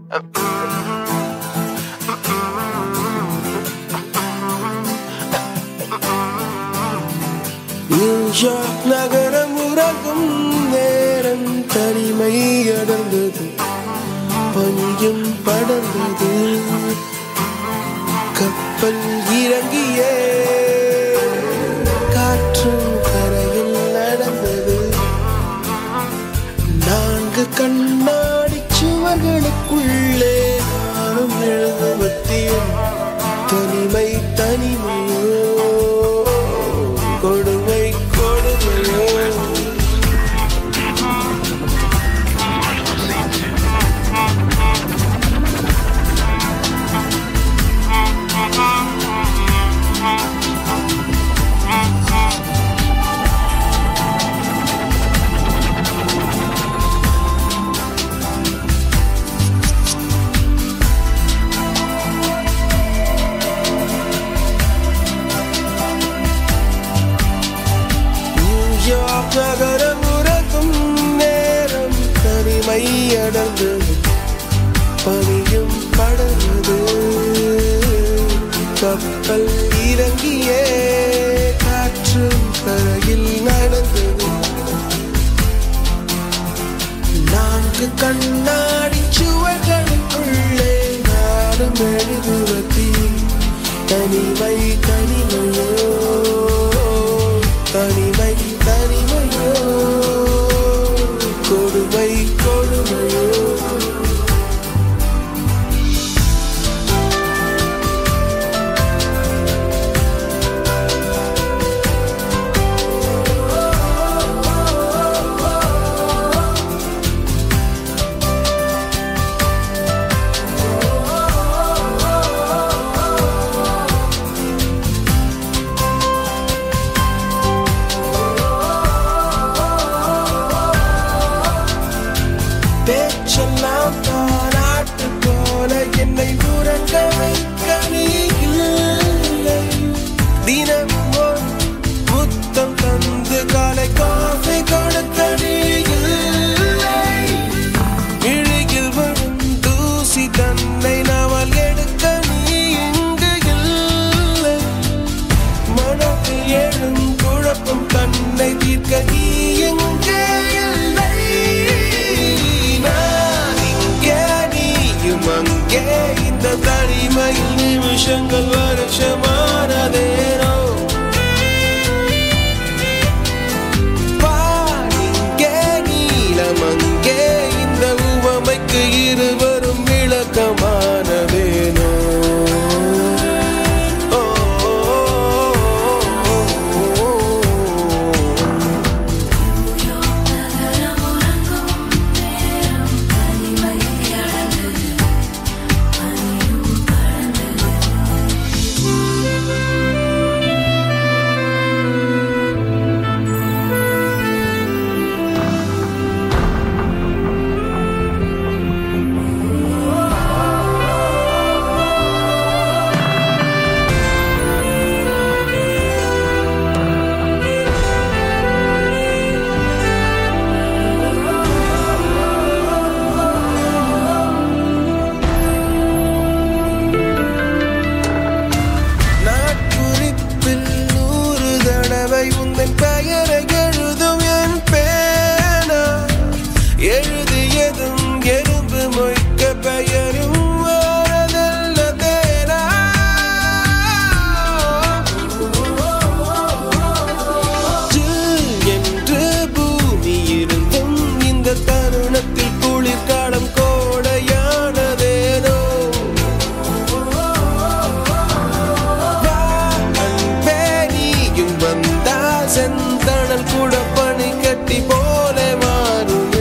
New York நகரம் உறங்கும் நேரம் தனிமை அடர்ந்தது பனியும் படர்ந்தது கப்பல் இறங்கியே காற்றும் கரையில் நடந்தது நான்கு கண்ணாடி சுவர்களுக்குள்ளே நானும் எழுதுவத்தியும் தனிமை தனிமையோ கொடுமை கொடுமையோ நியூயார்க் நகரம் உறக்கும் நேரம் தனிமை அடர்ந்தது பனியும் படர்ந்தது கப்பல் இறங்கியே காற்றும் கரையில் நடந்தது நான்கு கண்ணாடி சுவர்களுக்குள்ளே நாடும் எழுதுவத்தி தனிமை தனிமையோ தனிமை தனிமையோ கொடுமை கொடுமையோ பேச்செல்லாம் தானாட்டு போல என்னை உறங்க வைக்க நீ இல்லை தினமும் ஒரு முத்தம் தந்து காலை காஃபி கொடுக்க நீ இல்லை இழுகில் வரும் தூசி தன்னை நாவல் எடுக்க நீ இங்கு இல்லை மனதில் எழும் குழப்பம் தன்னை தீர்க்க நீ எங்கே இல்லை நான் இங்கே நீயும் அங்கே இந்த தனிமையில் நிமிஷங்கள் வருஷமானதேனோ பாடிங்கே நீலம் அங்கே இந்த உவமைக்கு இருவரும் விளக்கமானதேனோ ஓ, ஓ, ஓ, ஓ, ஓ. நாட்குறிப்பில் நூறு தடவை உந்தன் பெயரை எழுதும் என் பேனா எழுதியதும் எறும்பு மொய்க்க பெயரும் வரதல்ல தேனா ஜில் என்று பூமி இருந்தும் இந்த தருணத்தில் குளிர்காலம் கோடையானதேனோ அன்பே நீயும் வந்தால் செந்தணல் கூட பனி கட்டி போல மாறுமே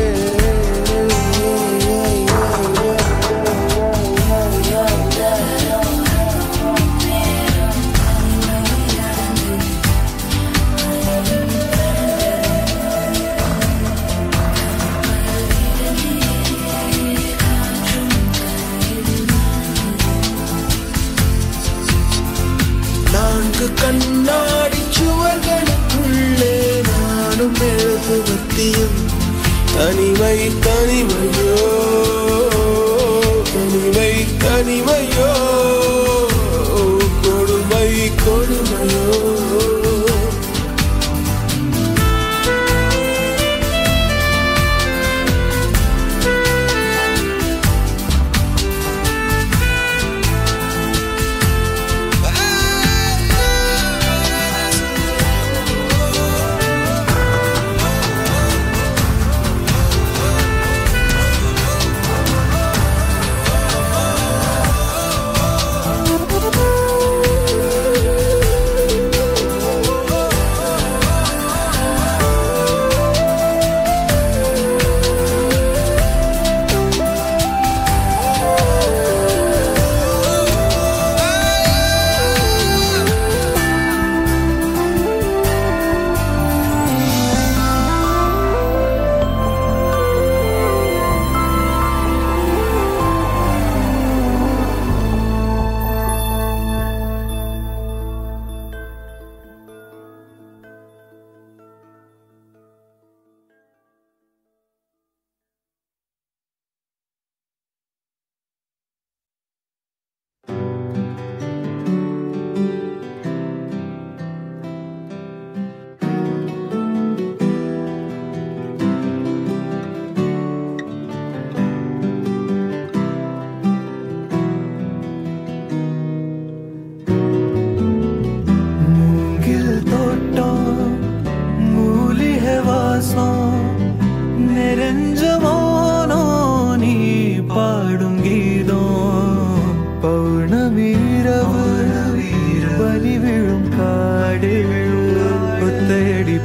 நான்கு கண்ணாடி சுவர்களுக்குள்ளே நானும் எழுதுவத்தியும் தனிமை தனிமையோ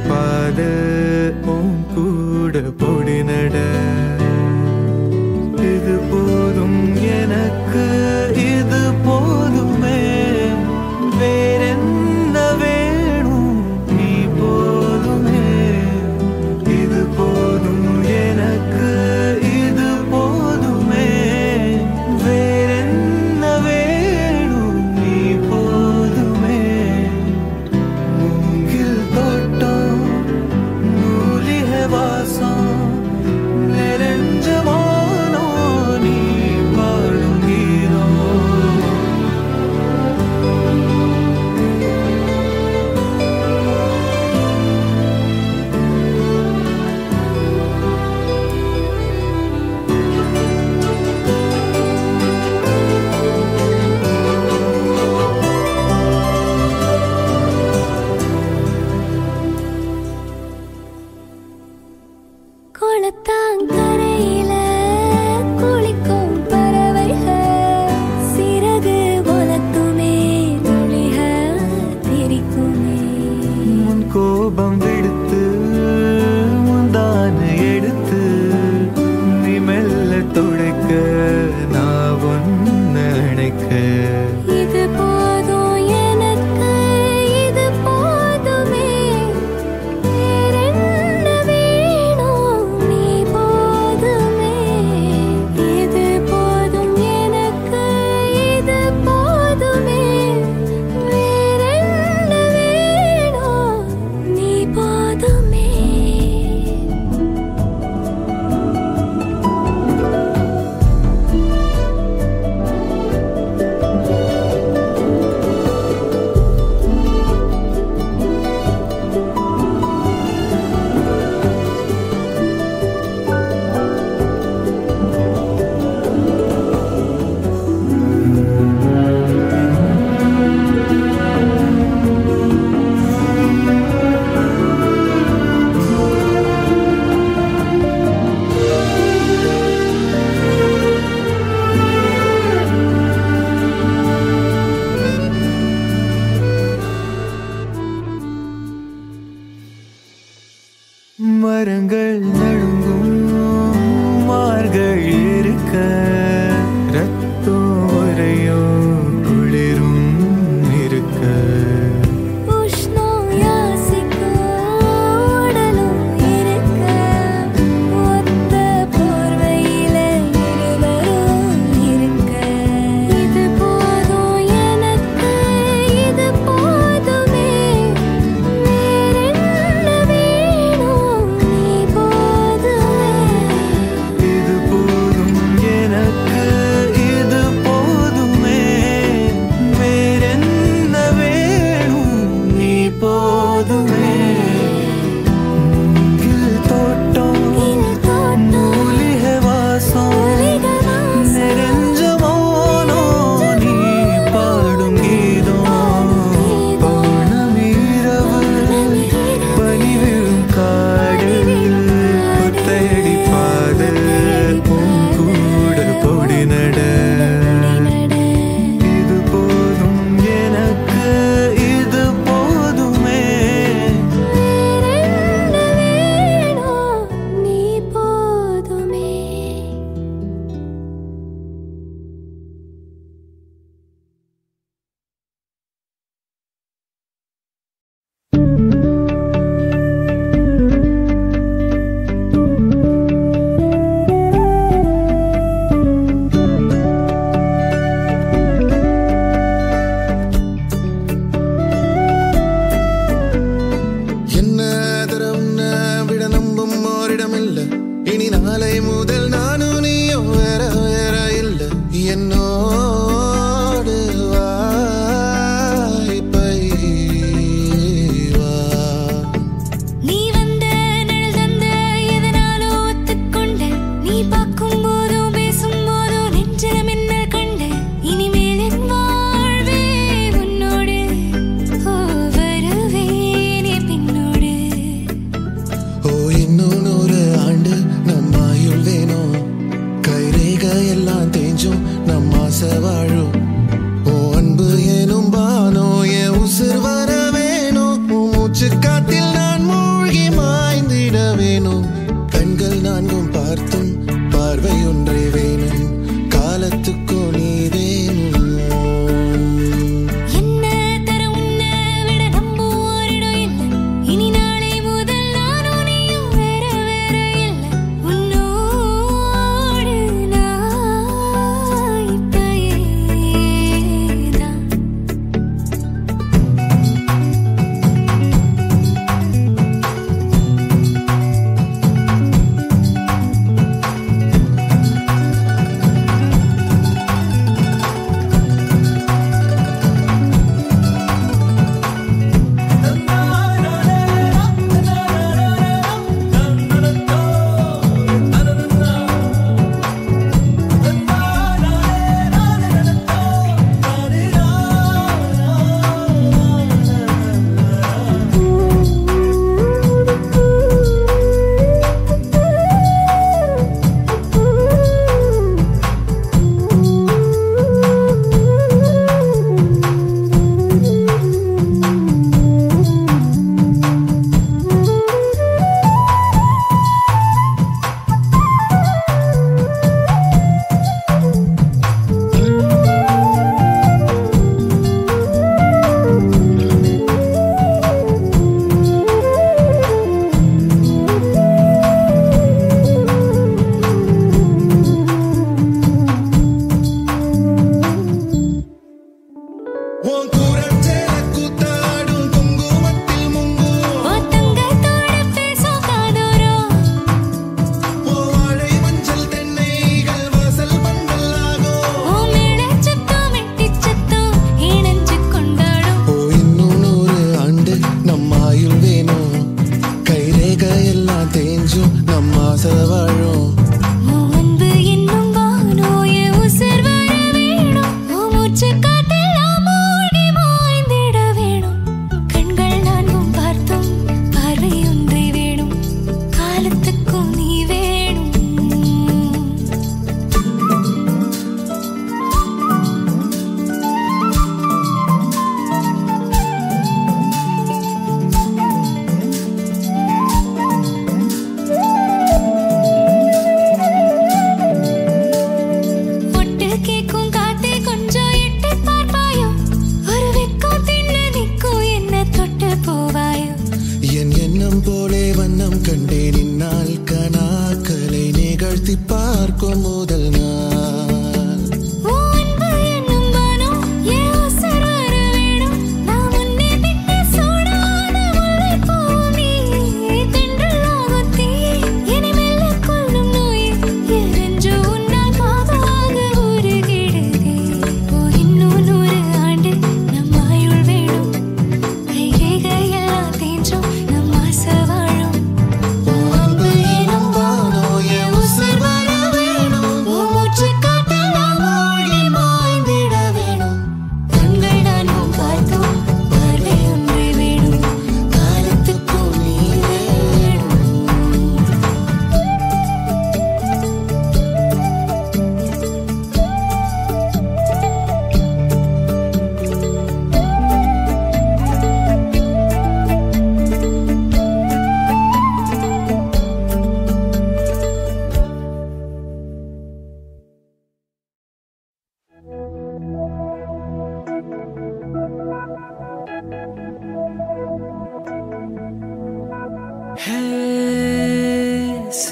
பாத உன் கூட பொடி நட இது போதும் எனக்கு இது போதுமே வேறென்ன வேணும் நீ போதுமே இது போதும் எனக்கு இது போதுமே வேறென்ன வேணும் நீ போதுமே மூங்கில் தோட்டம் மூலிகை வாசம்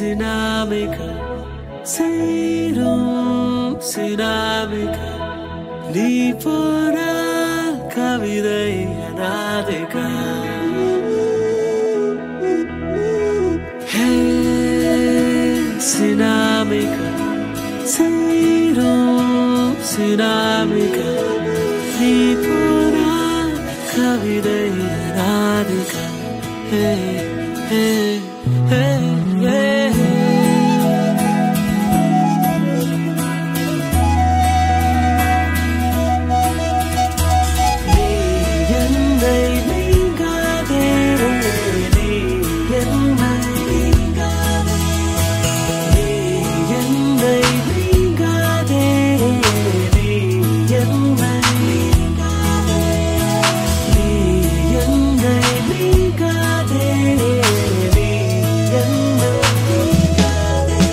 சினாமிக சேரும் சினாமிக நீ போனால் கவிதை அனாதிகா சினாமிக சேரும் சினாமிக நீ போனால் கவிதை அனாதிகா ஹே ஹே ஹே ஹே நீ என்னை நீங்காதே நீ என்னை நீங்காதே நீ என்னை நீங்காதே நீ என்னை நீங்காதே நீ என்னை நீங்காதே நீ என்னை நீங்காதே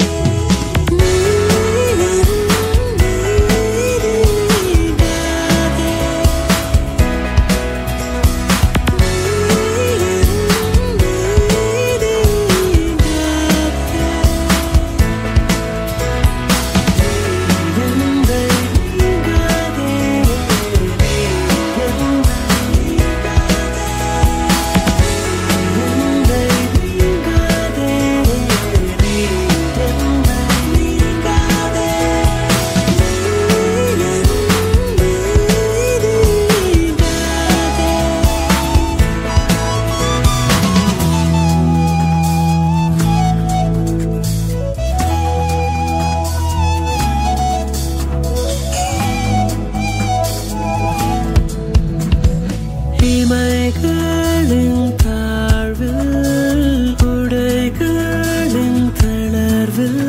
இமைகளின் தாழ்வில் உடைகளின் தளர்வில்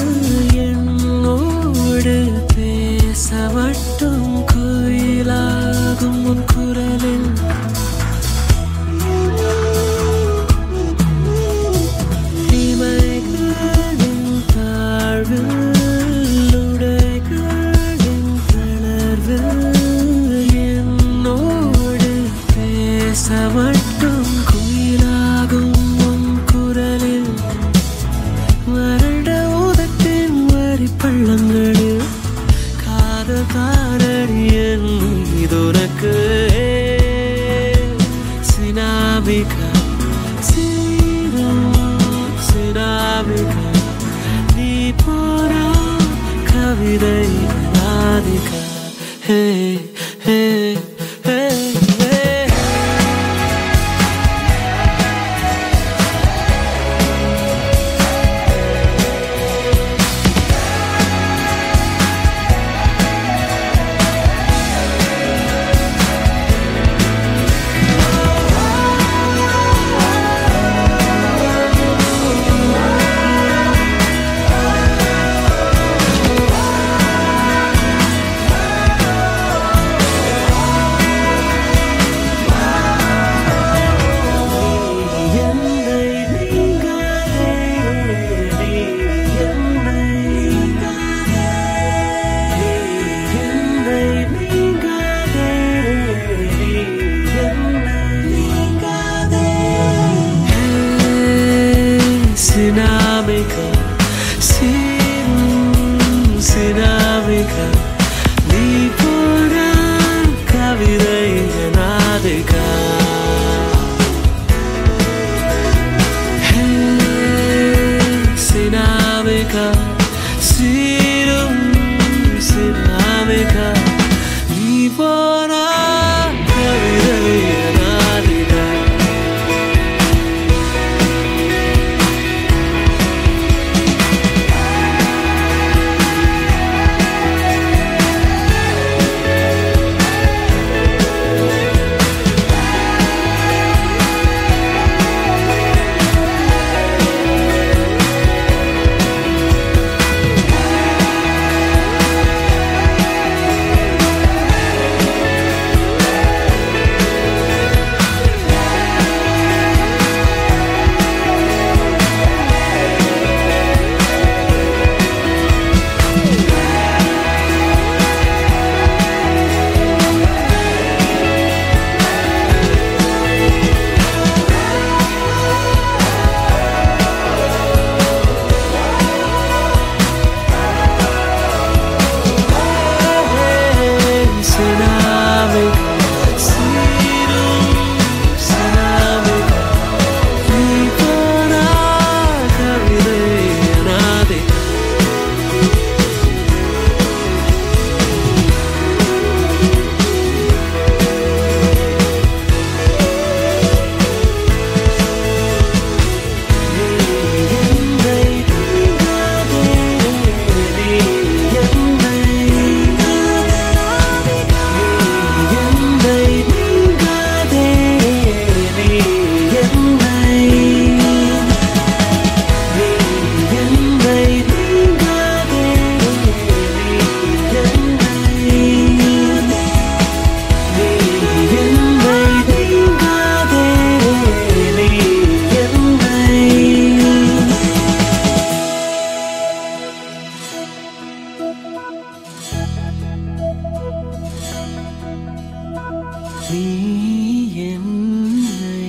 என்னோடு பேச மட்டும் குயிலாகும் உன் குரலில் இமைகளின் தாழ்வில் உடைகளின் தளர்வில் என்னோடு பேச மட்டும் குயிலாகும் உன் குரலில் வறண்ட உதட்டின் வரி பள்ளங்களில் காதல் தாரடியன் இதுனக்கு சினாமிகா சீரும் சினாமிகா நீ போரா கவிதை நாதிகா ஹே ஹே ஹே ஹே என்னை நீங்காதே நீ என்னை நீங்காதே நீ என்னை நீங்காதே நீ என்னை நீங்காதே சினாமிகா சீரும் சினாமிகா நீ போனா கவிதை நாதிகா சினாமிகா சீரும் சினாமிகா நீ போனா கவிதை நாதிகா Thank சினாமிகா சீரும் சினாமிகா நீ போனா கவிதை அனாதை என்னை நீங்காதே நீ என்னை என்னை நீங்காதே நீ என்னை நீ என்னை நீங்காதே நீ என்னை நீ என்னை நீங்காதே நீ என்னை நீ என்னை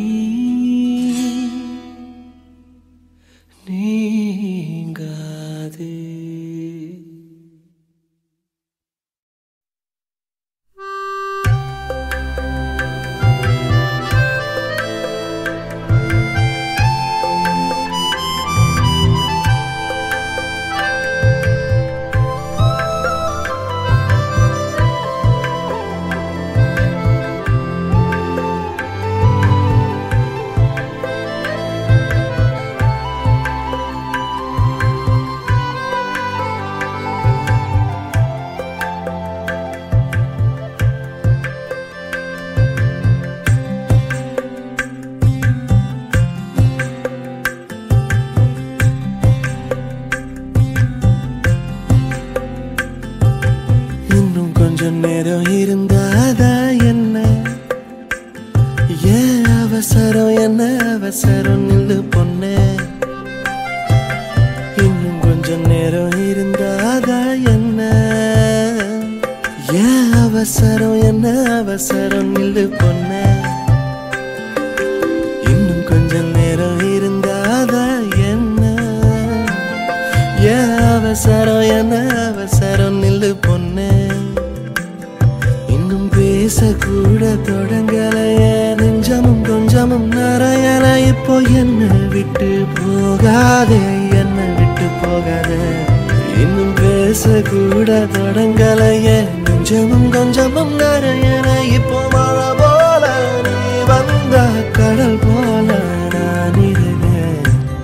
நீங்காதே இன்னும் கொஞ்சம் நேரம் இருந்தாதா என்ன ஏன் அவசரம் என்ன அவசரம் நில்லு பொண்ணே இன்னும் கொஞ்சம் நேரம் இருந்தாதா என்ன ஏன் அவசரம் என்ன அவசரம் நில்லு பொண்ணே இன்னும் கொஞ்சம் நேரம் இருந்தாதா என்ன ஏன் அவசரம் என்ன அவசரம் நில்லு பொண்ணே இன்னும் பேசக்கூட தொடங்கலைய நெஞ்சமும் கொஞ்சமும் நிறையல இப்போ என்ன விட்டு போகாதே என்ன விட்டு போகாதே இன்னும் பேசக்கூட தொடங்கலைய நெஞ்சமும் கொஞ்சமும் நிறையல இப்போ மழை போல நீ வந்த கடல் போல நான் இருந்தேன்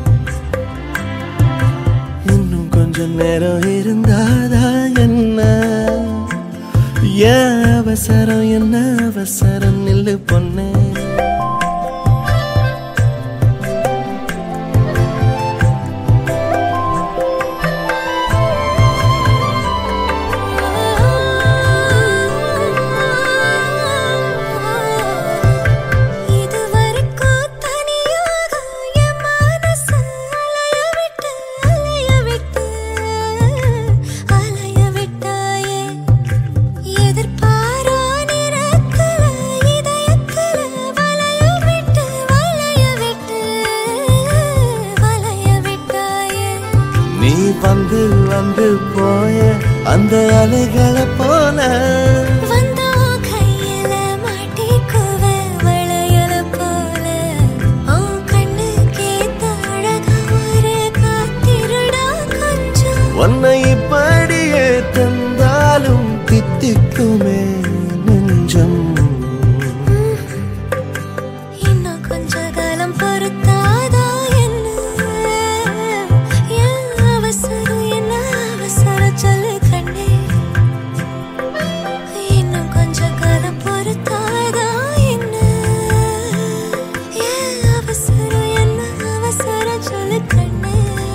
இன்னும் கொஞ்சம் நேரம் இருந்தாதா என்ன ஏன் அவசரம் என்ன அவசரம் நில்லு பொண்ணே இதுவரைக்கும் தனியாக என் மனசு அலைய விட்டு அலைய விட்டு அலைய விட்டாயே எதிர்பாரா நிறத்துல இதயத்துல வளைய விட்டு வளைய விட்டு வளைய விட்டாயே நீ வந்து வந்து போய அந்த அலைகளை போல வந்தா கையில மாட்டிக்குவ வளையல போல உன் கண்ணுக்கேத்த அழகா ஒரு காத்திருடா கொஞ்சம் உன்னை இப்படியே தந்தாலும் தித்திக்குமே நெஞ்சம் இன்னும் கொஞ்ச காலம் பொறுத்தாதா என்ன ஏன் அவசரம் என்ன அவசரம் சொல்லு கண்ணே இன்னும் கொஞ்ச காலம் பொறுத்தாதா என்ன ஏன் அவசரம் என்ன அவசரம் சொல்லு கண்ணே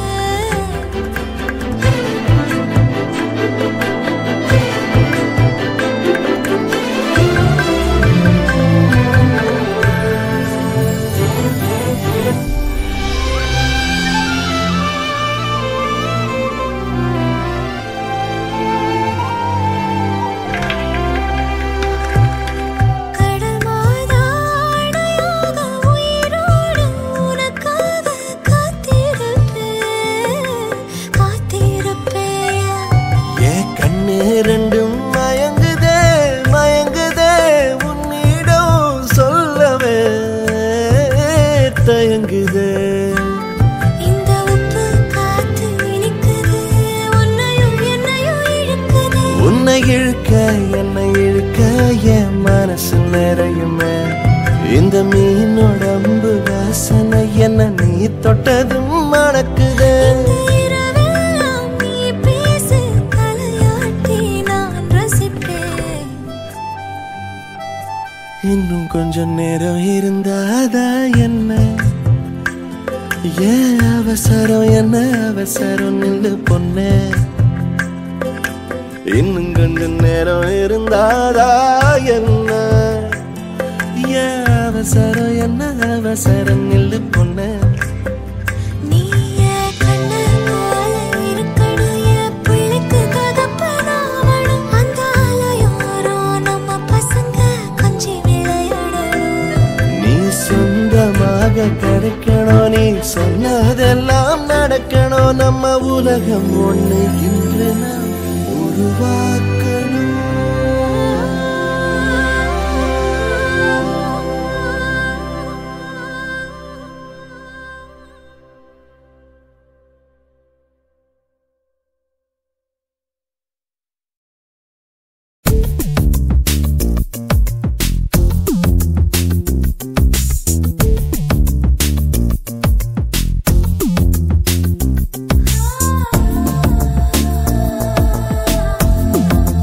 கடல் மாதாடையாக உயிரோடு உனக்காக காத்திருப்பேன் காத்திருப்பேன் ஏ கண்ணு ரெண்டும் மயங்குதே மயங்குதே உன்னை இழுக்க என்னை இழுக்க என் மனசு நிறையுமே இந்த மீனோட அம்பு வாசனை என்ன நீ தொட்டதும் மணக்குதே இந்த இரவெல்லாம் நீ பேசு தலையாட்டி நான் ரசிப்பேன் இன்னும் கொஞ்சம் நேரம் இருந்தாதா என்ன ஏன் அவசரம் என்ன அவசரம் நில்லு பொண்ணே இன்னும் கொஞ்சம் நேரம் இருந்தாதா என்ன ஏன் அவசரம் என்ன அவசரம் நில்லு பொண்ணே நீ என் கண்ணு போல இருக்கணும் என் பிள்ளைக்கு தகப்பனாவணும் அந்த அலையோரம் நம்ம பசங்க கொஞ்சி விளையாடணும் நீ சொந்தமாக கிடைக்கணும் நீ சொன்னதெல்லாம் நடக்கணும் நம்ம உலகம் ஒண்ணு இன்று நாம் உருவாக்கணும் ஆ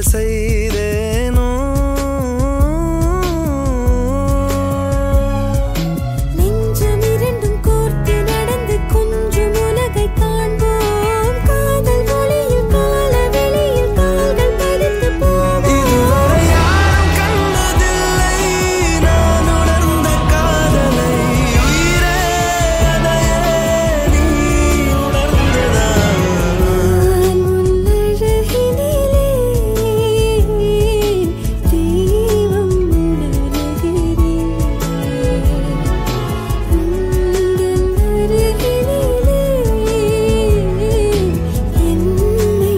செய்தேனோ நெஞ்சம் இரண்டும் கோர்த்து நடந்து கொஞ்சம் உலகை காண்போம் காதல் மொழியில் கால வெளியில் கால்கள் பதித்து போவோம் இதுவரை யாரும் கண்டதில்லை நான் உணர்ந்த காதலை உயிரே அதையே நீ உணர்ந்ததா நான் உன்னழகினிலே தெய்வம் உணர்கிறேன் உந்தன் அருகினிலே என்னை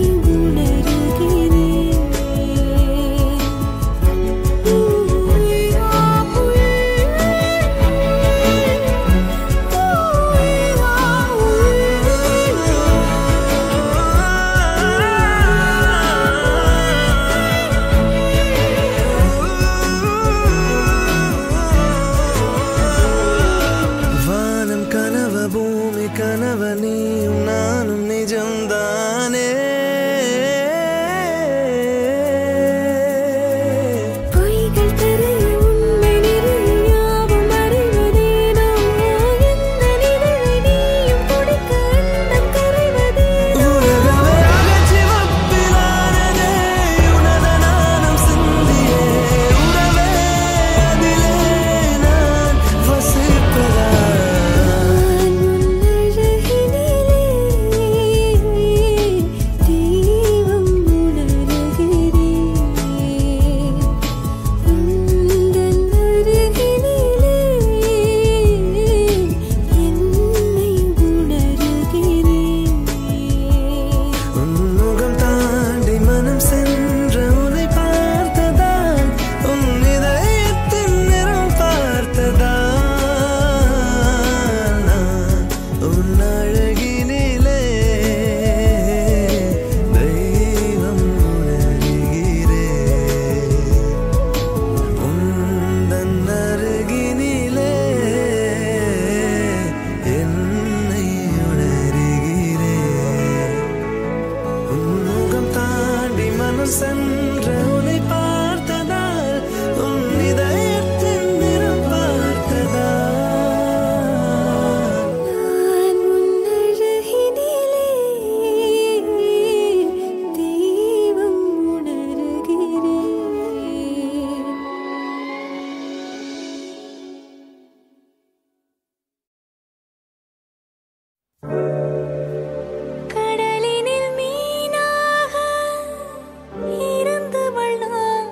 வானம் கனவ பூமி கனவ நீயும் நானும் நிஜம்தானே பொய்கள் தெரிய உண்மை நிறைய யாவும் அறிவதேனோ எந்த நிழலை நீயும் கொடுக்க அன்பம் கரைவதேனோ உலகமே அகச்சிவப்பிலானதே உனத நாணம் சிந்தியே உறவே அதிலே நான் வசிப்பதா நான் உன்னழகினிலே தெய்வம் உணர்கிறேன் உந்தன் அருகினிலே என்னை உணர்கிறேன் உன்முகம் தாண்டி மனம் சென்ற உன்னை பார்த்ததால் உன் இதயத்தின் நிறம் பார்த்ததால் நான் உன் அழகினிலே தெய்வம் உணர்கிறேன் உந்தன் அருகினிலே என்னை உணர்கிறேன் உன்முகம் தாண்டி மனம் சென்ற உன்னை பார்த்ததால் உன் இதயத்தின் நிறம் பார்த்ததால் நான் உன்னழகினிலே தெய்வம் உணர்கிறேன் கடலினில் மீனாக இருந்தவள் நான்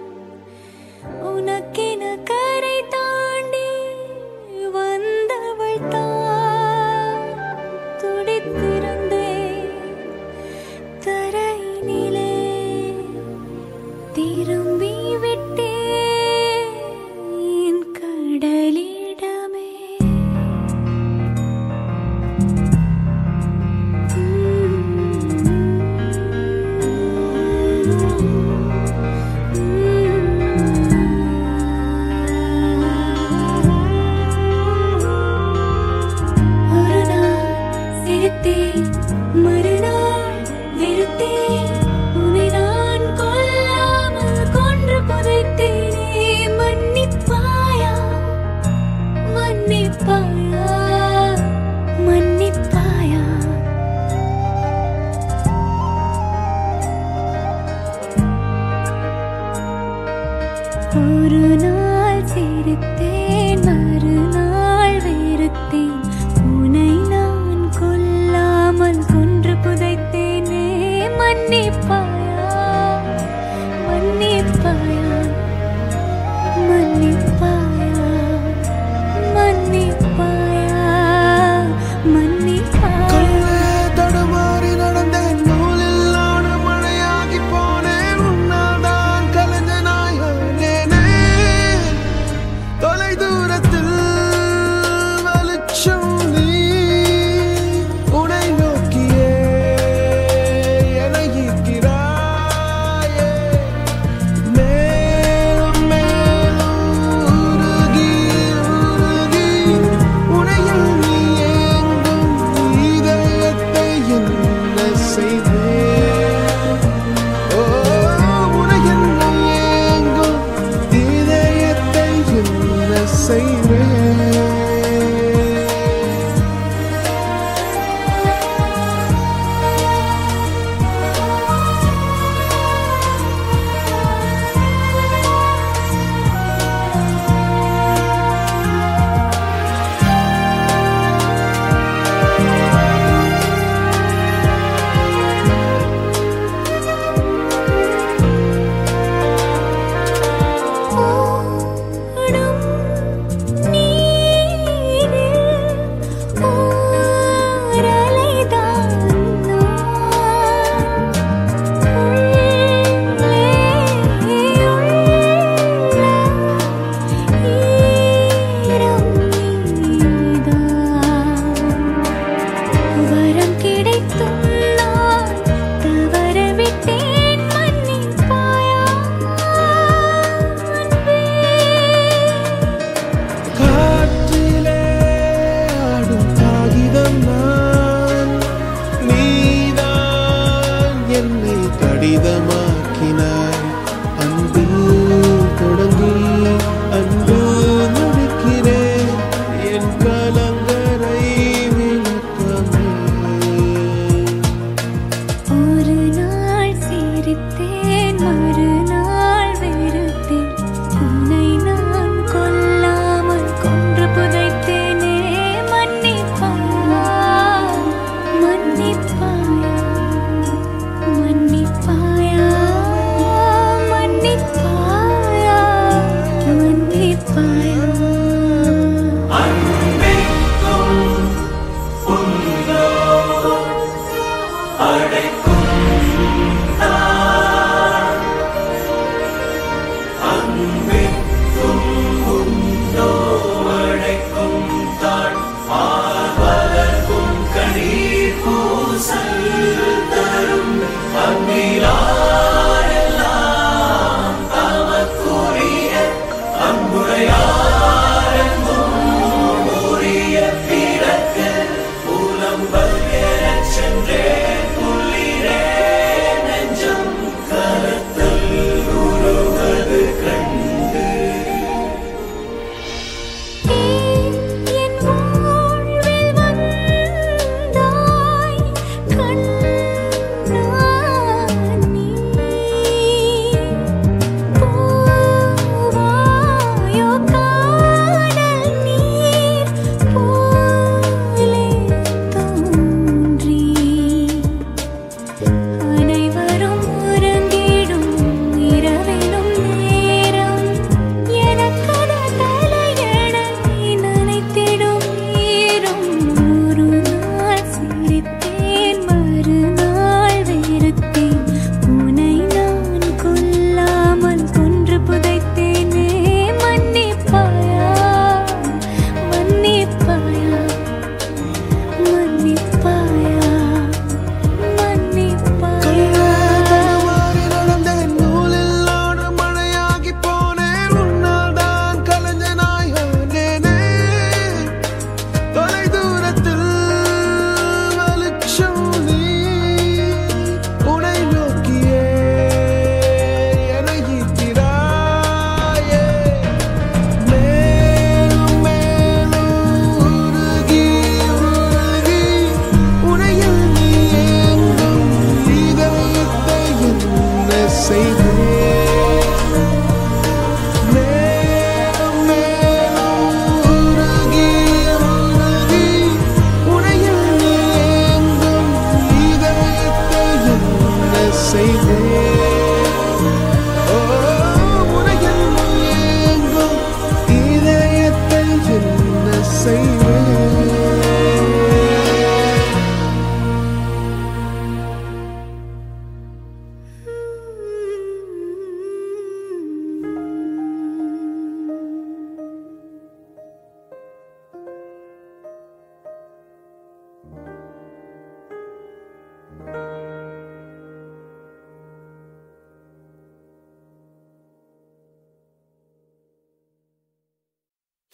உனக்கென கரை தாண்டி வந்தவள் தான் துடித்திருந்தேன் தரையினிலே திரும்பி விட்டேன் என் கடலிடமே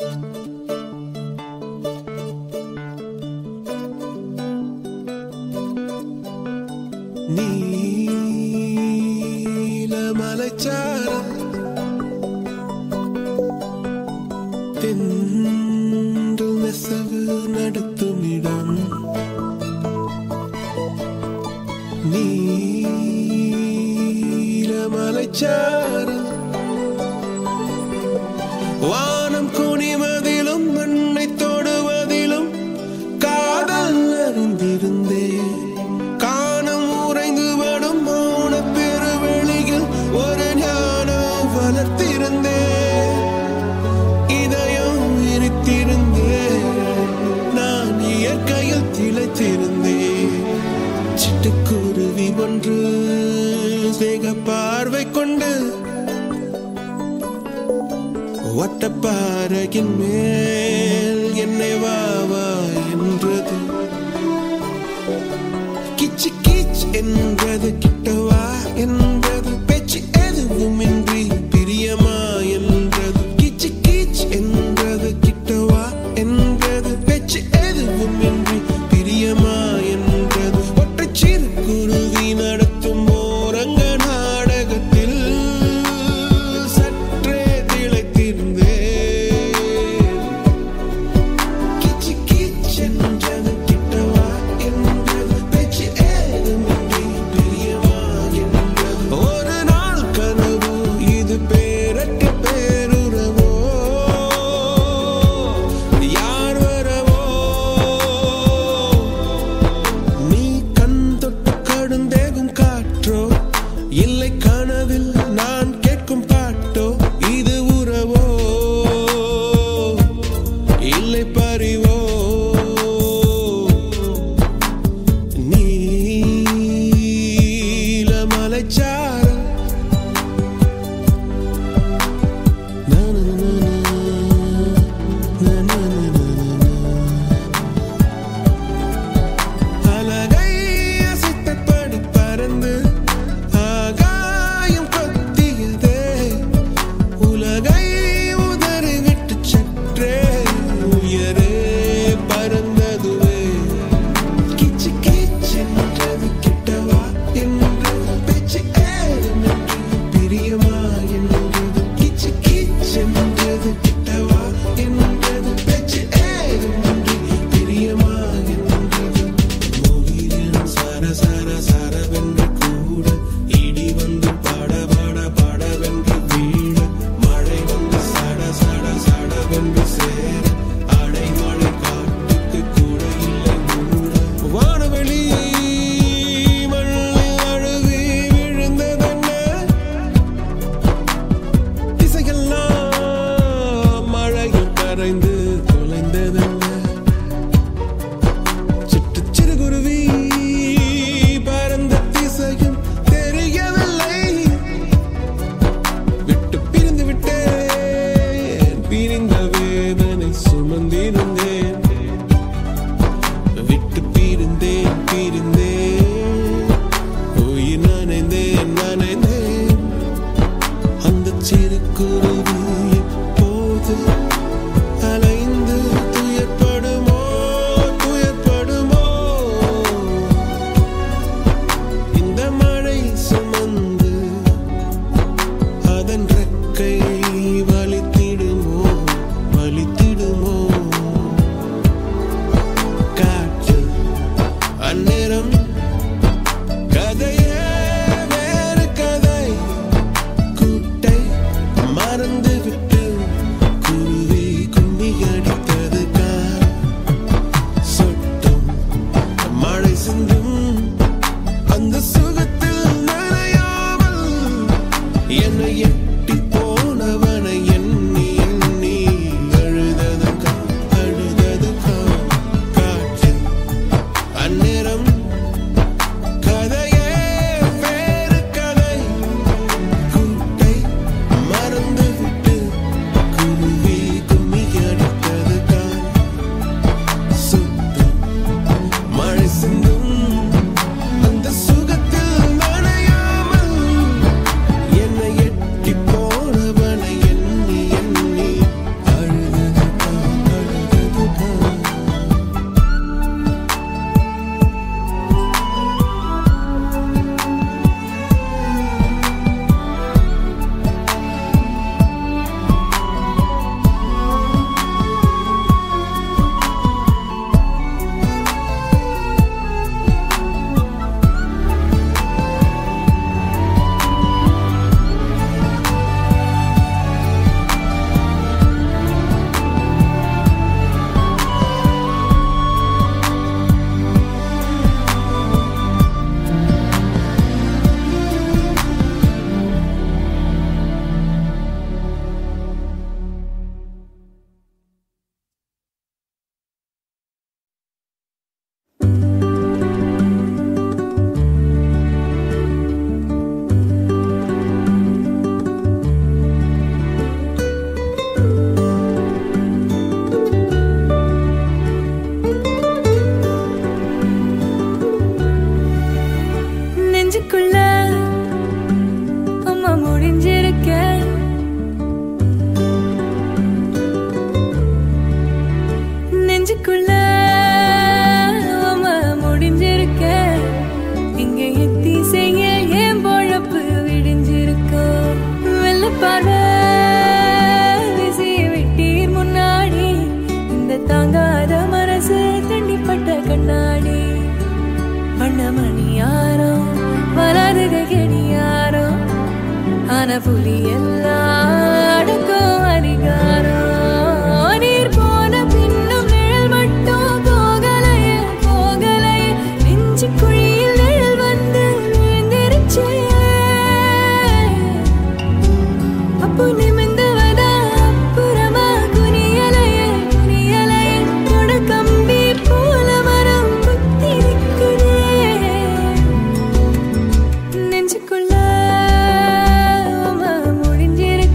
நீலமலைச்சாரல் தென்றல் நெசவு நடத்தும் இடம் நீலமலைச்சாரல் வானம் குனிவதிலும் மண்ணை தொடுவதிலும் காதல் அறிந்திருந்தேன் காணம் உறைந்து வடும் மௌன பெருவெளியில் ஒரு ஞானம் வளர்த்திருந்தேன் இதயம் இருத்திருந்தேன் நான் இயற்கையில் திளைத்திருந்தேன் சிட்டுக்குருவி ஒன்று சேக பார்வை கொண்டு வட்டப்பாறையின் மேல் என்னை வா வா என்றது கிச்சு கிச் என்றது கிட்டவா என்றது பேச்சு எதுவுமின்றி பிரியமா என்றது கிச்சு கிச் என்றது கிட்டவா என்றது பேச்சு எதுவுமின்றி பிரியமா என்றது ஒற்றை சிறு குருவி நடத்தும் ஓரங்க நாடகத்தில் சற்றே திளைத்திருந்தேன் கிச்சு மான புலி எல்லாம் அடக்கும் அதிகாரம் நீர் போன பின்னும் நிழல் மட்டும் போகலையே போகலையே நெஞ்சு குழியில் நிழல் வந்து விழுந்திருச்சே அப்போ நிமிந்தவதா அப்புறமா குனியலையே குனியலையே தொட கம்பி போல மரம் குத்திருக்குதே நெஞ்சுக்குள்ள உமா முடிஞ்சிருச்சு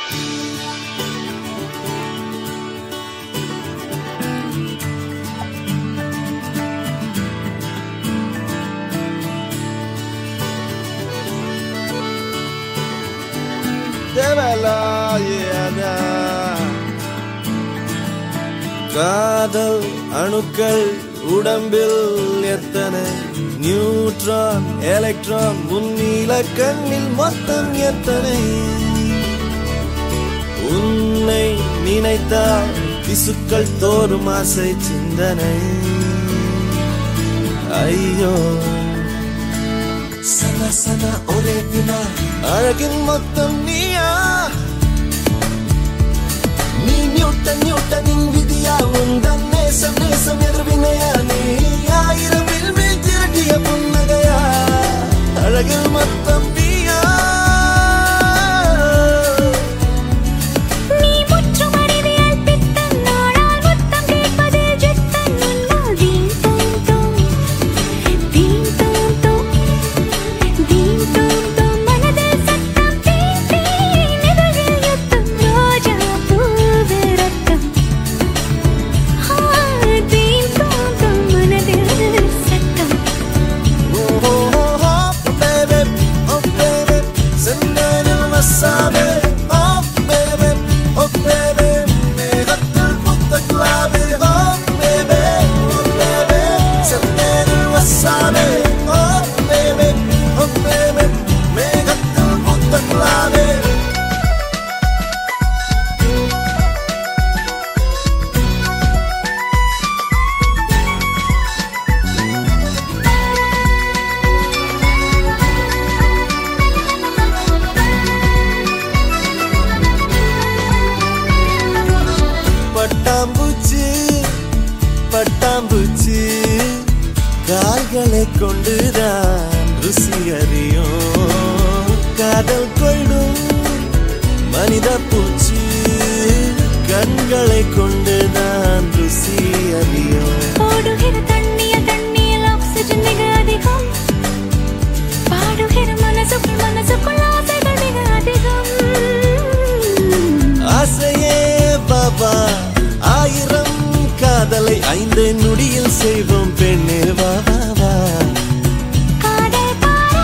தேவலாயனா காதல் அணுக்கள் உடம்பில் எத்தனை நியூட்ரான் எலக்ட்ரான் முன்னில கண்ணில் மொத்தம் எத்தனை உன்னை நினைத்தால் திசுக்கள் தோறும் ஆசை சிந்தனை ஐயோ சன சன ஒரே வினா அழகின் மொத்தம் நீயா நீ நியூட்டன் நியூட்டனின் விதியா உந்தன் நேசம் நேசம் எதிர்வினையா நீ ஆயிரம் வில்வில் திரட்டிய புன்னகையா அழகில் மொத்தம் நீயா நீ முற்றும் அறிவியல் பித்தன் நாடால் முத்தம் கேட்பதில் ஜித்தன் உன்னால் தீம் தோம் தோம் தீம் தோம் தோம் தீம் தோம் தோம் மனதில் சத்தம் தீம் தீம் இதழில் யுத்தம் ரோஜா பூவு ரத்தம் ஆ, தீம் தோம் தோம் மனதில் சத்தம் Oh, oh, oh, oh, baby, oh, baby, செந்தனில் வசாவே, oh, baby, oh, baby, மேகத்தில் புத்த கிளாவே, oh, baby, oh, baby, செந்தனில் வசாவே, oh, baby, oh, baby, மேகத்தில் புத்த கிளாவே. பட்டாம்பூச்சி பட்டாம்பூச்சி கால்களை கொண்டுதான் ருசி அறியும் காதல் கொள்ளும் மனித பூச்சி கண்களை கொண்டுதான் ருசி அறியும் ஓடுகிற தண்ணியில் தண்ணியில் ஆக்சிஜன் மிக அதிகம் பாடுகிற மனசுக்குள் மனசுக்குள் ஆசைகள் மிக அதிகம் ஆசையே பாபா ஆயிரம் காதலை ஐந்து நொடியில் செய்வோம் பெண்ணே வா வா, வா காதல் பாரா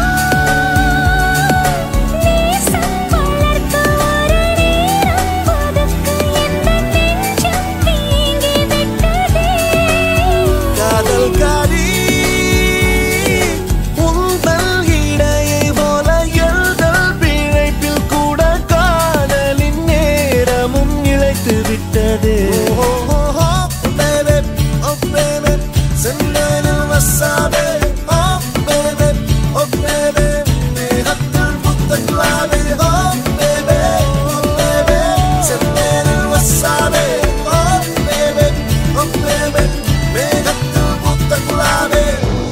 நேசம் வளர்க்க ஒரு நேரம் ஒதுக்கு எந்த நெஞ்சம் வீங்கி விட்டதே காதல் காரி உங்கள் இடையை போல எழுதல் பிழைப்பில் கூட காதலின் நேரமும் இழைத்து விட்டது செந்தனில் வசாவே oh baby oh baby மேகத்தில் புத்த கிளாவே oh baby oh baby செந்தனில் வசாவே oh baby oh baby மேகத்தில் புத்த கிளாவே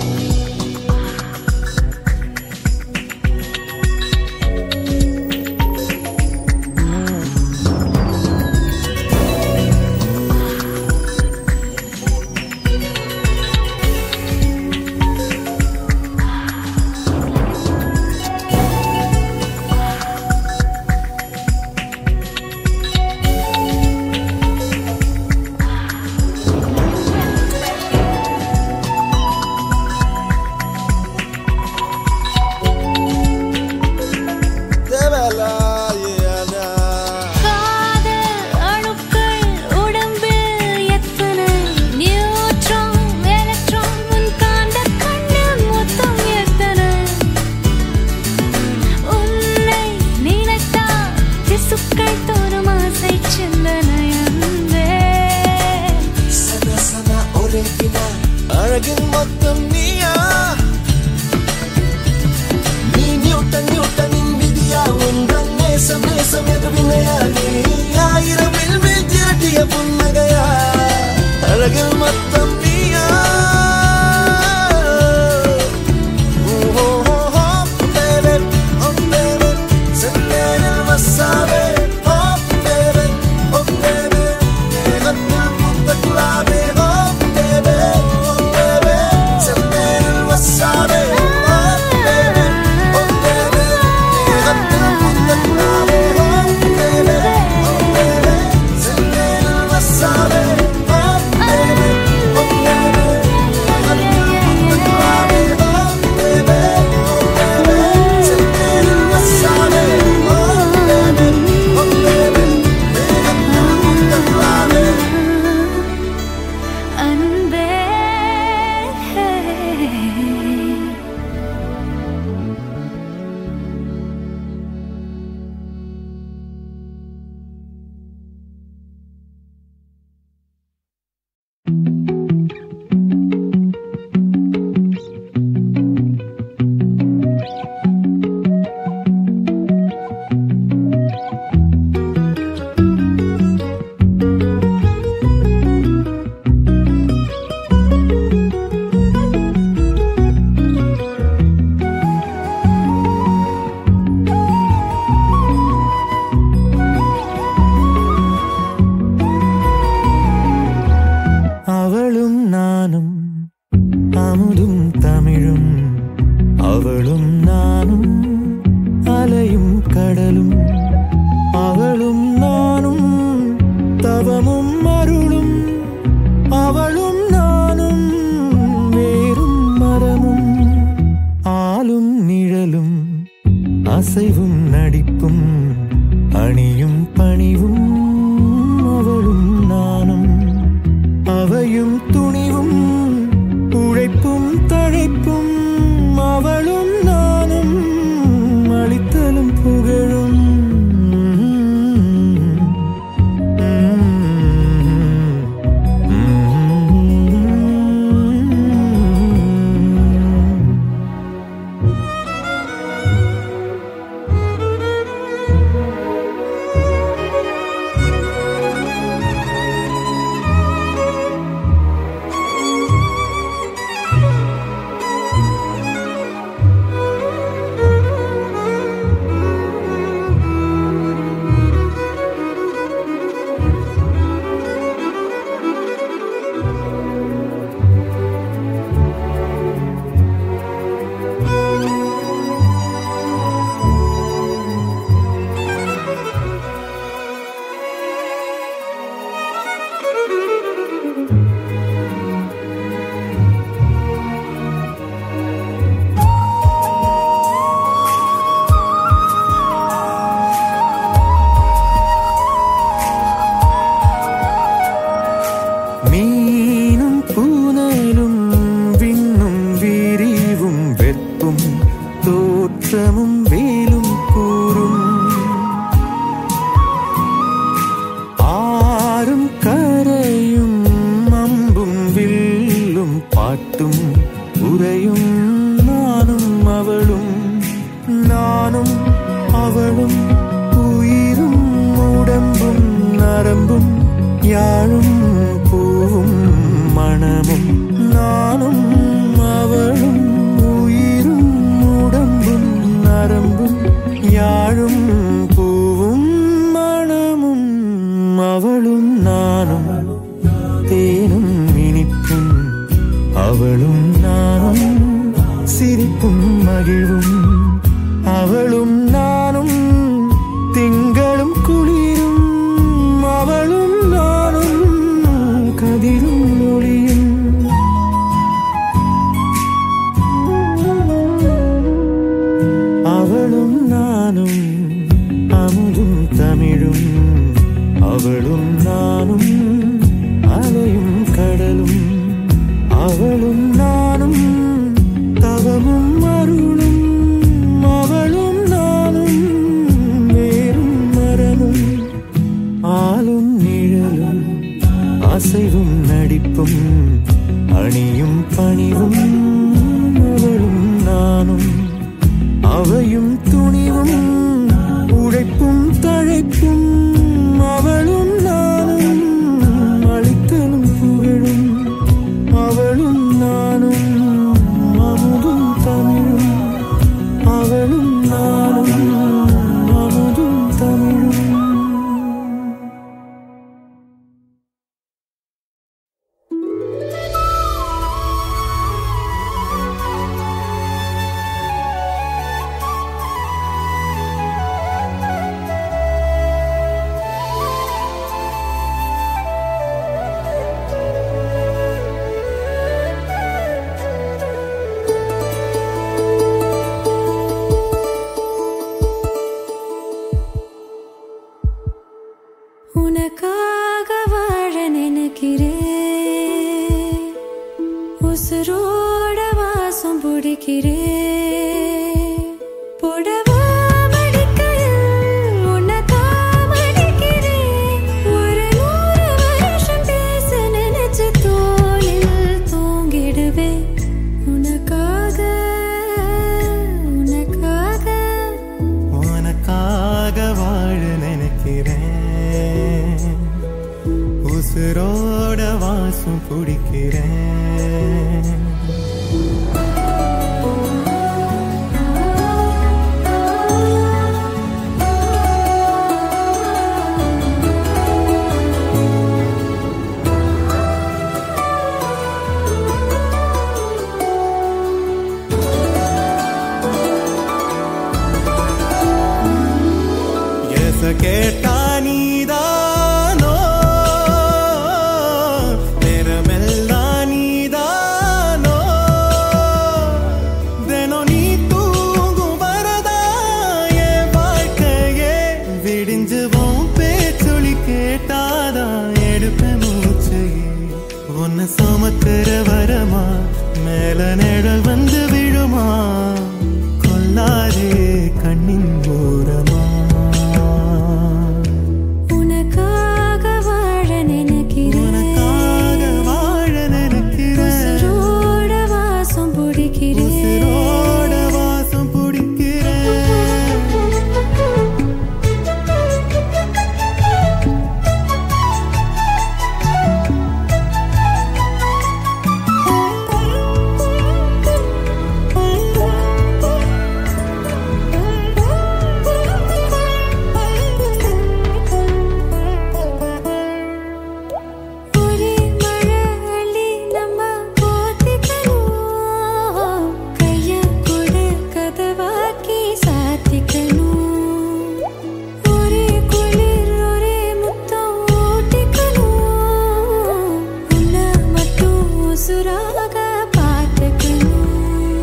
தேவலாயனா காதல் அணுக்கள் உடம்பில் எத்தனை நியூட்ரான் எலக்ட்ரான் உன் காந்த கண்ணில் மொத்தம் எத்தனை உன்னை நினைத்தால் திசுக்கள் தோறும் ஆசை சிந்தனை அன்பே சன சன ஒரே வினா அழகின் மொத்தம் நீயா நீ நியூட்டன் நியூட்டனின் விதியா உந்தன் நேசம் நேசம் எதிர்வினையா நீ ஆயிரம் வில்வில் திரட்டிய புன்னகையா அழகில் மொத்தம் நீயா Oh, oh, oh, oh, baby, oh, baby, செந்தனில் வசாவே, oh, baby, oh, baby, மேகத்தில் புத்த கிளாவே, oh, baby, oh, baby, செந்தனில் வசாவே, oh, baby, oh, baby, மேகத்தில் புத்த கிளாவே, oh, baby, அமுதும் தமிழும் அவளும் நானும் அலையும் கடலும் அவளும் நானும் தவமும் அருளும் அவளும் நானும் வேறும் மரமும் ஆளும் நிழலும் அசைவும் நடிப்பும் அணியும் பணிவும் அவளும் நானும் அவையும் துணிவும் உழைப்பும் தழைப்பும் அவளும் நானும் அளித்தலும் புகழும் அவளும் நானும் அமுதும் தமிழும் அவளும் நானும் அமுதும் தமிழும் உனக்காக வாழ நினைக்கிறேன் உசுரோட வாசம் பிடிக்கிறேன் புடவா மடிக்கையில் உன்னைத்தான் மடிக்கிறேன். ஒரு நூறு வருஷம் பேச நினைச்சு தோளில் தூங்கிடுவேன். உனக்காக உனக்காக உனக்காக வாழ நினைக்கிறேன் உசுரோட வாசம் பிடிக்கிறேன் எச கேட்டா நீதானோ நேரமெல்லாம் நீதானோ தினம் நீ தூங்கும் வரதா என் வாழ்க்கையே விடிஞ்சுவோம் பேச்சொலி கேட்டாதான் எடுப்பேன் மூச்சையே உன்னை சுமக்கிற வரமா மேல நிழல் வந்து விழுமா கொல்லாதே கண்ணின் ஓரமா உனக்காக வாழ நினைக்கிறேன் உனக்காக வாழ நினைக்கிறேன் உசுரோட வாசம் பிடிக்கிறேன் உசிரோட வாசம் பிடிக்கிறேன் ஒரே மழை அள்ளி நம்ம போத்திக்கணும் கைய கூட கதவாக்கி சாத்திக்கணும் ஒரே குளிர் ஒரே முத்தம் ஊட்டிக்கணும் உன்னை மட்டும் உசுராக பார்த்துக்கணும்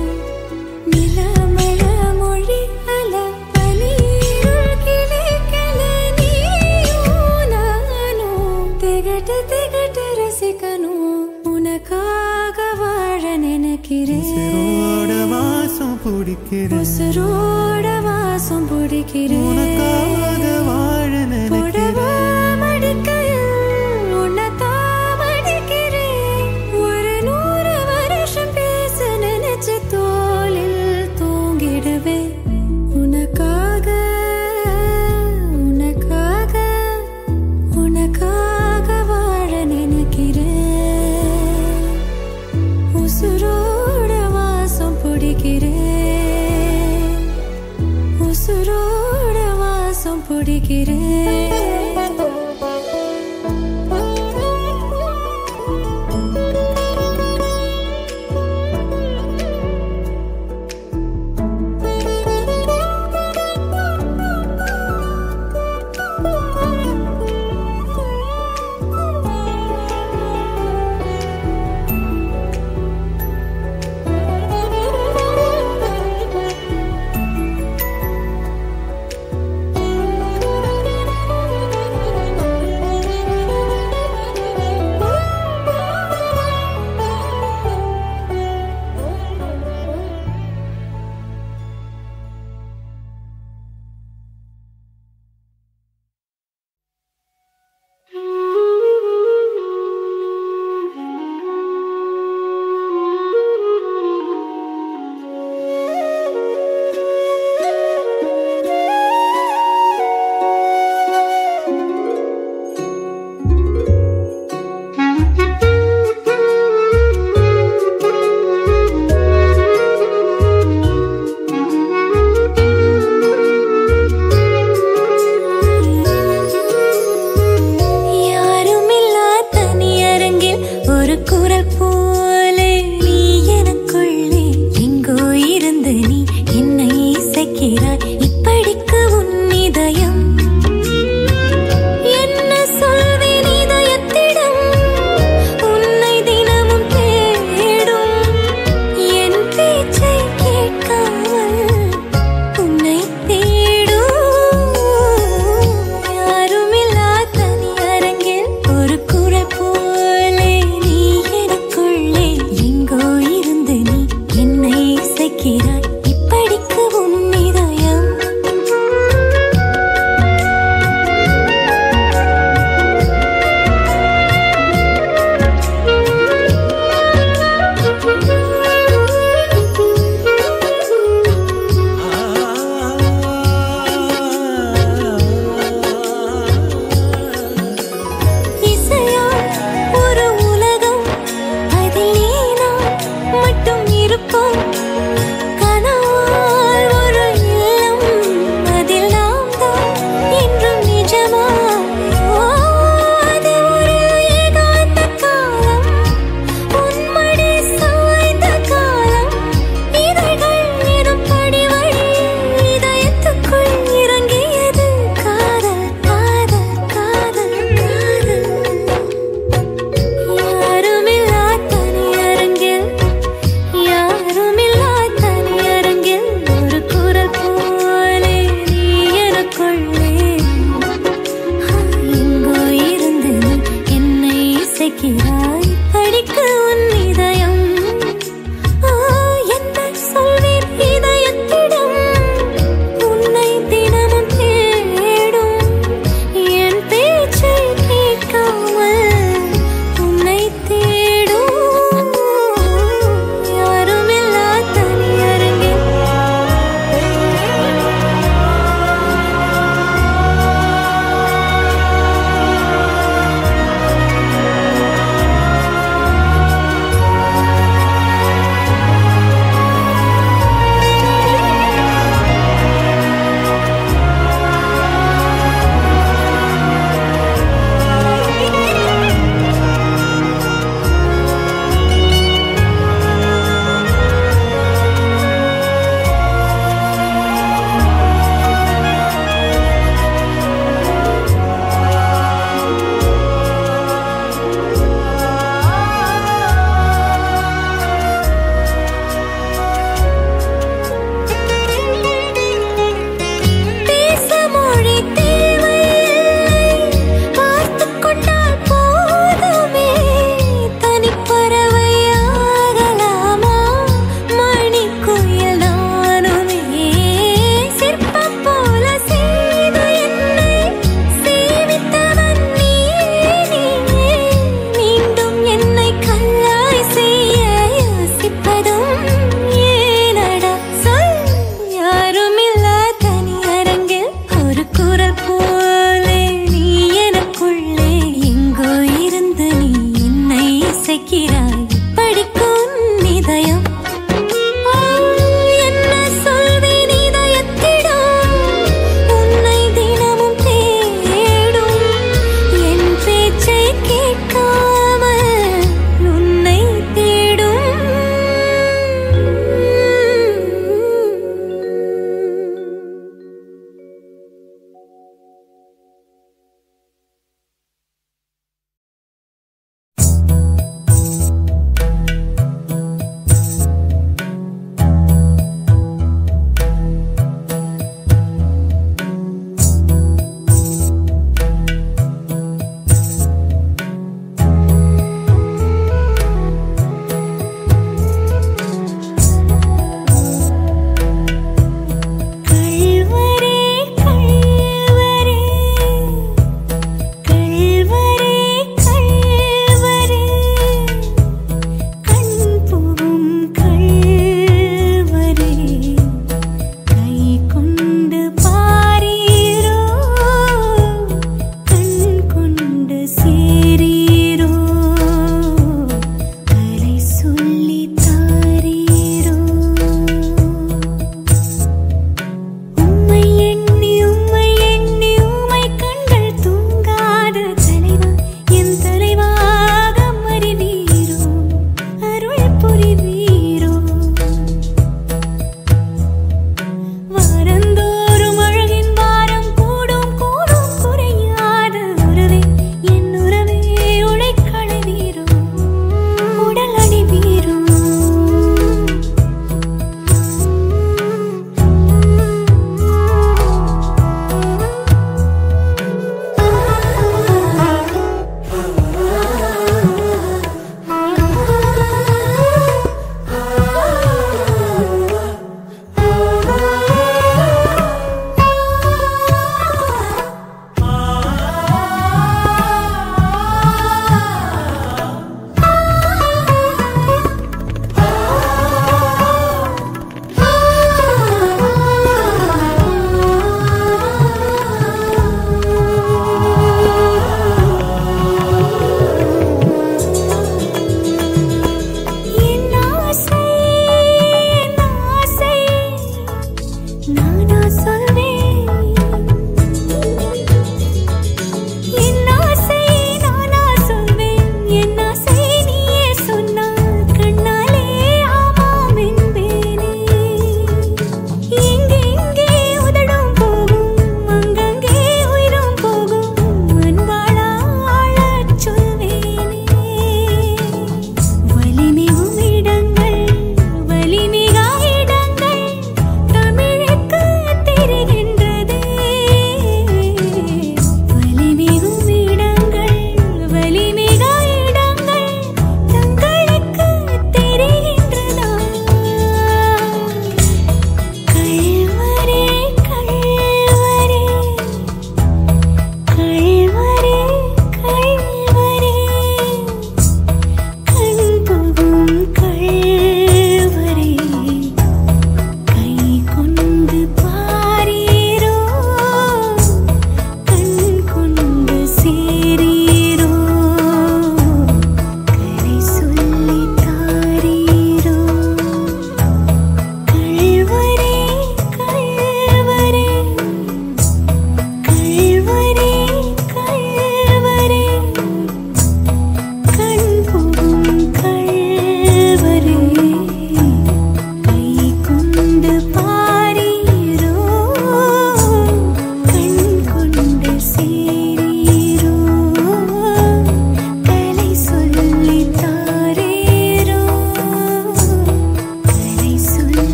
நிலமழ மொழி அல பனீருள் கிளைக்கல நீயும் நானும் திகட்டு திகட்டு ரசிக்கணும் உனக்காக வாழ நினைக்கிறேன் உசிரோட வாசம் பிடிக்கிறேன் உசுரோட வாசம் பிடிக்கிறேன் உனக்காக வாழ புடவா நினைக்கிறேன் மடிக்கையில் உன்னைத்தான் மடிக்கிறேன். ஒரு நூறு வருஷம் பேச நினைச்சு தோளில் தூங்கிடுவேன். உனக்காக, உனக்காக, உனக்காக வாழ நினைக்கிறேன். உசுரோட வாசம் பிடிக்கிறேன் உசுரோட வாசம் பிடிக்கிறேன்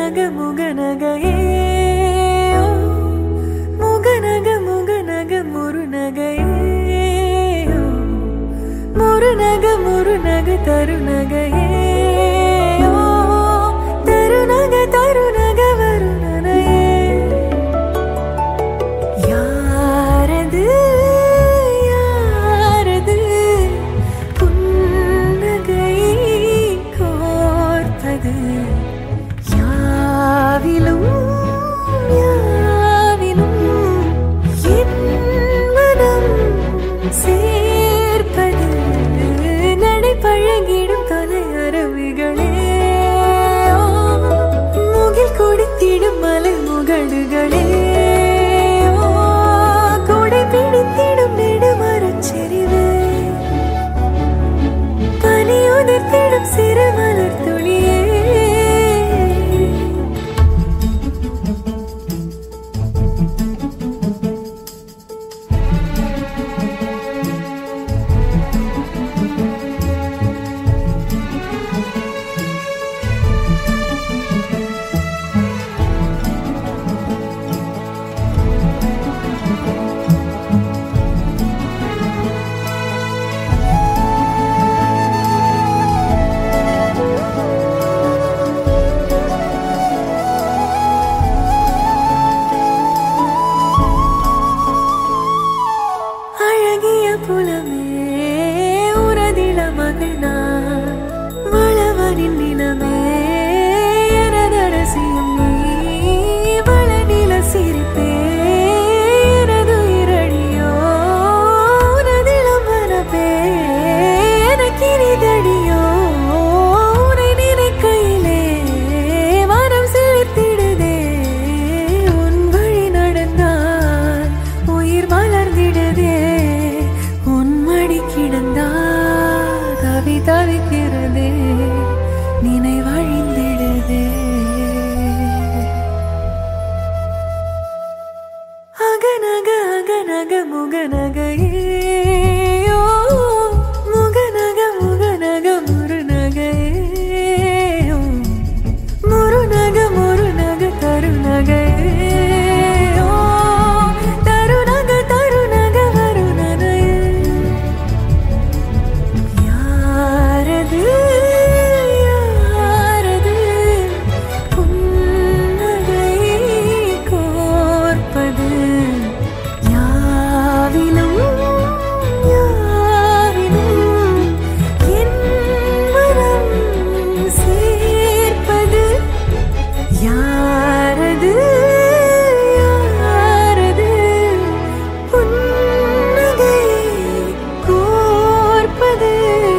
முகநக முகநகையே ஓ, முகநக முகநக முருநகையே ஓ, முருநக முருநக தருநகையே ஓ, தருநக தருநக வருணனையே யாரது யாரது புன்னகை கோர்ப்பது யாவிலும் யாவிலும் என் மனம் சேர்ப்பது நடை பழகிடும் தொலை அருவிகளே ஓ, முகில் குடித்திடும் மலை முகடுகளே ஓ, கொடை பிடித்திடும் நெடுமரச் செறிவே பனி உதிர்த்திடும் சிறு மலர் துளியே அழகிய புலமே உரதில மகிழ்நா வளவரின் நிலமே எனதரசியும் நீ வளநில சிரிப்பே எனது இரடியோ உனதிலம் மனப்பே எனக்கினிதடியோ உனை நினைக்கையிலே மனம் சிலிர்த்திடுதே உன் வழி நடந்தால் உயிர் மலர்ந்திடுதே உன் மடி கிடந்தால் தவி தவிக்கிறதே நினைவழிந்திடுதே அகநக அகநக முகநகையே ஓ, முகநக முகநக முருநகையே ஓ, முருநக முருநக கருநகையே ஓ, தருநக தருநக வருணனையே யாரது யாரது புன்னகை கோர்ப்பது யாவிலும் யாவிலும் என் மனம் சேர்ப்பது யாரது யாரது புன்னகை கோர்ப்பது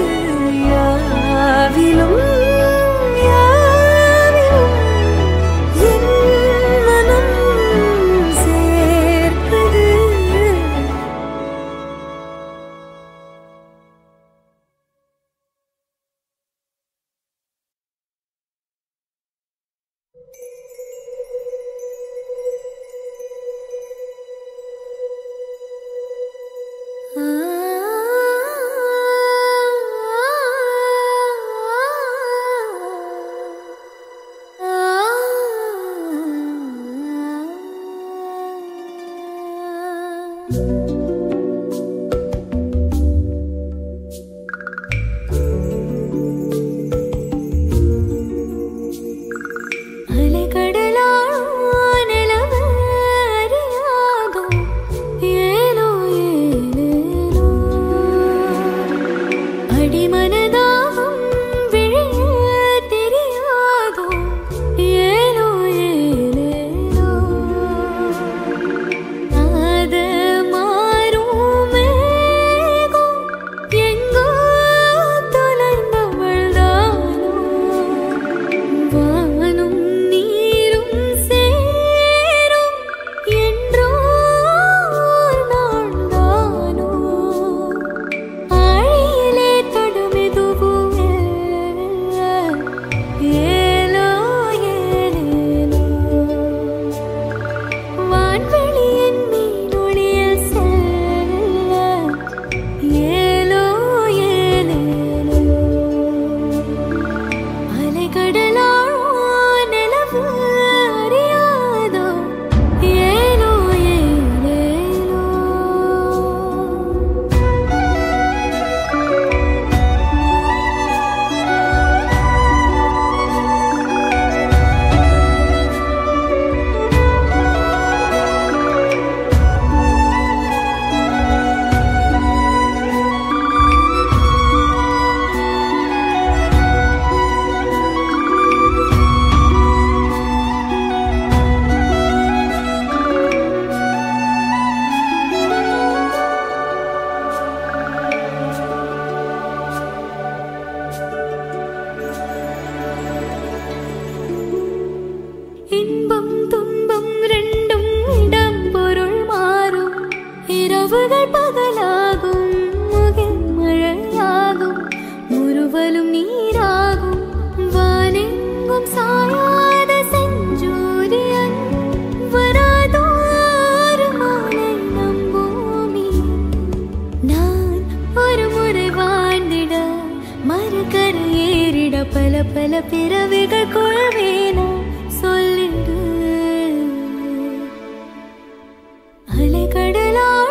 யாவிலும் யாவிலும் என் மனம் சேர்ப்பது அலைக்கடலான நிலவு அறியாதோ ஏனோ ஏனேனோ அடிமனதாகும் விழிய தெரியாதோ ஏனோ ஏனேனோ நாத மாறும் மேகம் எங்கோ தொலைந்தவள்தானோ வானும் நீரும் சேரும் என்றோ ஒரு நாள்தானோ ஆழியிலே தொடுமெது பல பல பிறவிகள் கொள்வேனா சொல்லிடு அலைகடலா